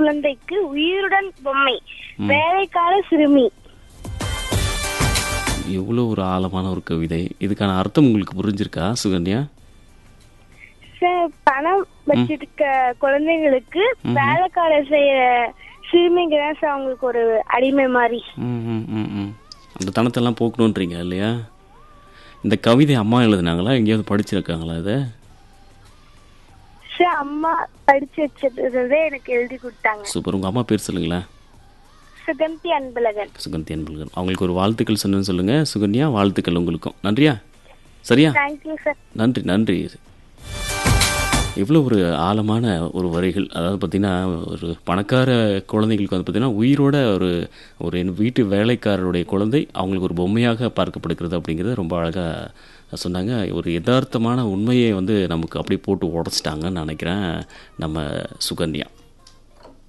குழந்தைக்கு உயிருடன் பொம்மை வேலைக்கார சிறுமி எவ்வளோ ஒரு ஆழமான ஒரு கவிதை இதுக்கான அர்த்தம் உங்களுக்கு புரிஞ்சிருக்கா சுகன்யா சார் பணம் வச்சிருக்க குழந்தைங்களுக்கு வேலைக்கார செய்யற சிறுமிங்க தான் சார் அவங்களுக்கு ஒரு அடிமை மாதிரி ம் ம் ம் ம் அந்த தனத்தெல்லாம் போக்கணுன்றீங்க இல்லையா இந்த கவிதை அம்மா எழுதுனாங்களா எங்கேயாவது படிச்சிருக்காங்களா இதை சார் அம்மா படிச்சு வச்சது எனக்கு எழுதி கொடுத்தாங்க சூப்பர் உங்கள் அம்மா பேர் சொல்லுங்களேன் சுகந்தி அன்பழகன் சுகந்தி அன்புகள் அவங்களுக்கு ஒரு வாழ்த்துக்கள் சொன்னு சொல்லுங்கள் சுகன்யா வாழ்த்துக்கள் உங்களுக்கும் நன்றியா சரியா தேங்க்யூ சார் நன்றி நன்றி இவ்வளோ ஒரு ஆழமான ஒரு வரிகள் அதாவது பார்த்திங்கன்னா ஒரு பணக்கார குழந்தைகளுக்கு வந்து பார்த்திங்கன்னா உயிரோட ஒரு ஒரு என் வீட்டு வேலைக்காரருடைய குழந்தை அவங்களுக்கு ஒரு பொம்மையாக பார்க்கப்படுகிறது அப்படிங்கிறது ரொம்ப அழகாக சொன்னாங்க ஒரு யதார்த்தமான உண்மையை வந்து நமக்கு அப்படியே போட்டு உடச்சிட்டாங்கன்னு நினைக்கிறேன் நம்ம சுகன்யா